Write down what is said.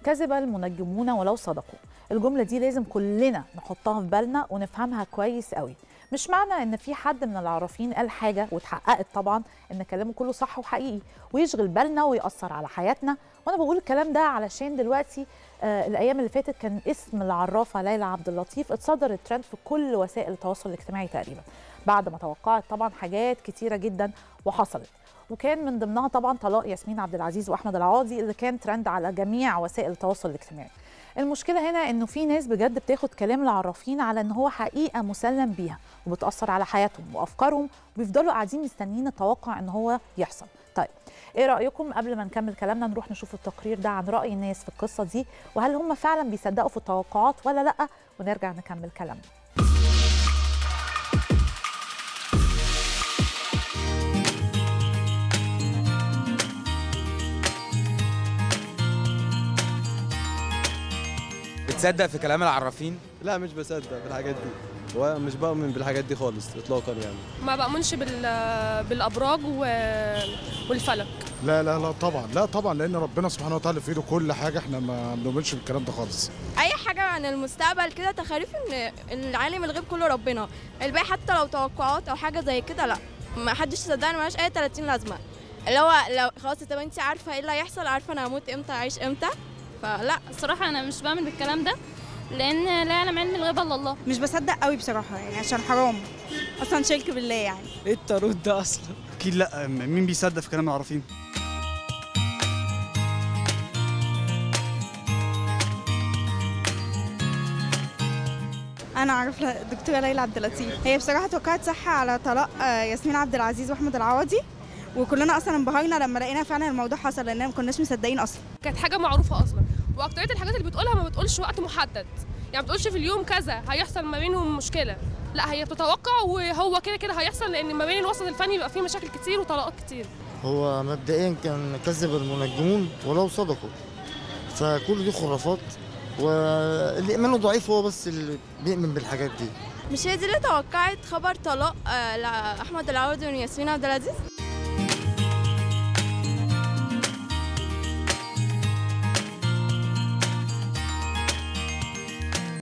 كذب المنجمون ولو صدقوا الجمله دي لازم كلنا نحطها في بالنا ونفهمها كويس قوي مش معنى ان في حد من العرافين قال حاجه واتحققت طبعا ان كلامه كله صح وحقيقي ويشغل بالنا ويأثر على حياتنا وانا بقول الكلام ده علشان دلوقتي آه الايام اللي فاتت كان اسم العرافه ليلى عبد اللطيف اتصدر الترند في كل وسائل التواصل الاجتماعي تقريبا بعد ما توقعت طبعا حاجات كتيره جدا وحصلت وكان من ضمنها طبعا طلاق ياسمين عبد العزيز واحمد العوضي اللي كان ترند على جميع وسائل التواصل الاجتماعي المشكله هنا انه في ناس بجد بتاخد كلام العرافين على ان هو حقيقه مسلم بيها وبتاثر على حياتهم وافكارهم وبيفضلوا قاعدين مستنيين التوقع ان هو يحصل طيب ايه رايكم قبل ما نكمل كلامنا نروح نشوف التقرير ده عن راي الناس في القصه دي وهل هم فعلا بيصدقوا في التوقعات ولا لا ونرجع نكمل كلامنا بتصدق في كلام العرافين لا مش بصدق بالحاجات دي ومش بؤمن بالحاجات دي خالص اطلاقا يعني ما بأمنش بال... بالابراج و... والفلك لا لا لا طبعا لا طبعا لان ربنا سبحانه وتعالى في ايده كل حاجه احنا ما بنؤمنش بالكلام ده خالص اي حاجه عن المستقبل كده تخاريف ان العالم الغيب كله ربنا الباقي حتى لو توقعات او حاجه زي كده لا ما حدش يصدقني ملهاش اي 30 لازمه اللي هو لو خلاص طب انت عارفه ايه اللي هيحصل عارفه انا هموت امتى اعيش امتى فلا الصراحة أنا مش بعمل بالكلام ده لأن لا يعلم علم الغيب إلا الله مش بصدق قوي بصراحه يعني عشان حرام اصلا شرك بالله يعني ايه التاروت ده اصلا اكيد لا مين بيصدق في كلام العرافين انا اعرف الدكتوره ليلى عبد اللطيف هي بصراحه توقعت صح على طلاق آه، ياسمين عبد العزيز واحمد العوضي وكلنا اصلا انبهرنا لما لقينا فعلا الموضوع حصل لان ما كناش مصدقين اصلا كانت حاجه معروفه اصلا واكتريه الحاجات اللي بتقولها ما بتقولش وقت محدد يعني ما بتقولش في اليوم كذا هيحصل ما بينهم مشكله لا هي بتتوقع وهو كده كده هيحصل لان ما بين الوسط الفني بيبقى فيه مشاكل كتير وطلاقات كتير هو مبدئيا كان كذب المنجمون ولو صدقوا فكل دي خرافات واللي ايمانه ضعيف هو بس اللي بيؤمن بالحاجات دي مش هي دي اللي توقعت خبر طلاق آه، لاحمد العوضي وياسمين عبد العزيز